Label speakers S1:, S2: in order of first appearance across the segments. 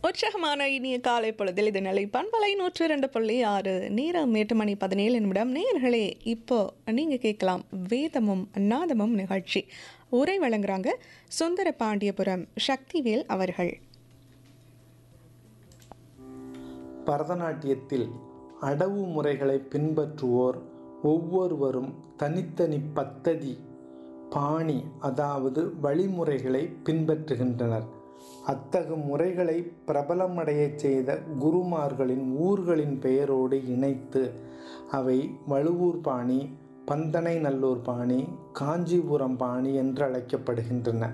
S1: உற்சாகமான இனிய காலை பொழுதில் இது நிலை பண்பலை நூற்று ரெண்டு புள்ளி ஆறு நேரம் எட்டு மணி பதினேழு நிமிடம் நேர்களே இப்போ நீங்கள் கேட்கலாம் வேதமும் நாதமும் நிகழ்ச்சி உரை வழங்குறாங்க சுந்தர பாண்டியபுரம் சக்திவேல் அவர்கள்
S2: பரதநாட்டியத்தில் அடவு முறைகளை பின்பற்றுவோர் ஒவ்வொருவரும் தனித்தனி பத்ததி பாணி அதாவது வழிமுறைகளை பின்பற்றுகின்றனர் அத்தகு முறைகளை பிரபலமடையச் செய்த குருமார்களின் ஊர்களின் பெயரோடு இணைத்து அவை வழுவூர் பாணி பந்தனை நல்லூர் பாணி காஞ்சிபுரம் பாணி என்று அழைக்கப்படுகின்றன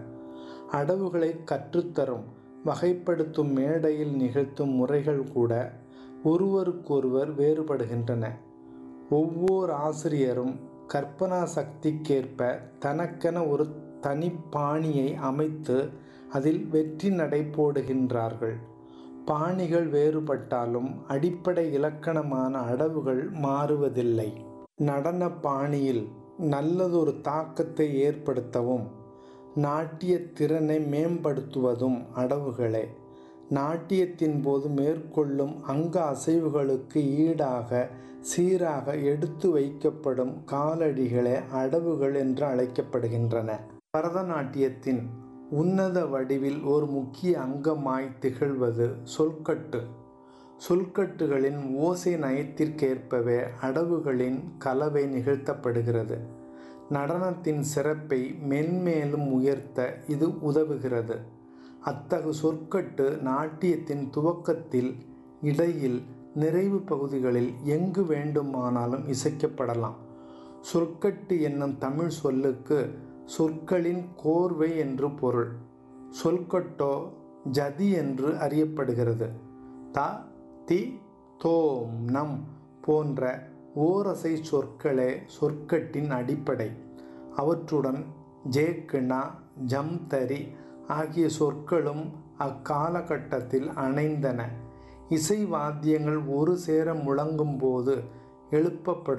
S2: அடவுகளை கற்றுத்தரும் வகைப்படுத்தும் மேடையில் நிகழ்த்தும் முறைகள் கூட ஒருவருக்கொருவர் வேறுபடுகின்றன ஒவ்வொரு ஆசிரியரும் கற்பனா சக்திக்கேற்ப தனக்கென ஒரு தனி பாணியை அமைத்து அதில் வெற்றி நடை போடுகின்றார்கள் பாணிகள் வேறுபட்டாலும் அடிப்படை இலக்கணமான அடவுகள் மாறுவதில்லை நடன பாணியில் நல்லதொரு தாக்கத்தை ஏற்படுத்தவும் நாட்டிய திறனை மேம்படுத்துவதும் அடவுகளே நாட்டியத்தின் போது மேற்கொள்ளும் அங்க அசைவுகளுக்கு ஈடாக சீராக எடுத்து வைக்கப்படும் காலடிகளே அடவுகள் என்று அழைக்கப்படுகின்றன பரதநாட்டியத்தின் உன்னத வடிவில் ஒரு முக்கிய அங்கமாய் திகழ்வது சொல்கட்டு சொல்கட்டுகளின் ஓசை நயத்திற்கேற்பவே அடவுகளின் கலவை நிகழ்த்தப்படுகிறது நடனத்தின் சிறப்பை மென்மேலும் உயர்த்த இது உதவுகிறது அத்தகு சொற்கட்டு நாட்டியத்தின் துவக்கத்தில் இடையில் நிறைவு பகுதிகளில் எங்கு வேண்டுமானாலும் இசைக்கப்படலாம் சொற்கட்டு என்னும் தமிழ் சொல்லுக்கு சொற்களின் கோர்வை என்று பொருள் சொல்கட்டோ ஜதி என்று அறியப்படுகிறது த தி தோம் நம் போன்ற ஓரசை சொற்களே சொற்கட்டின் அடிப்படை அவற்றுடன் ஜேக்கிணா ஜம்தரி ஆகிய சொற்களும் அக்காலகட்டத்தில் அணைந்தன இசை வாத்தியங்கள் ஒரு சேர முழங்கும் போது எழுப்பப்படும்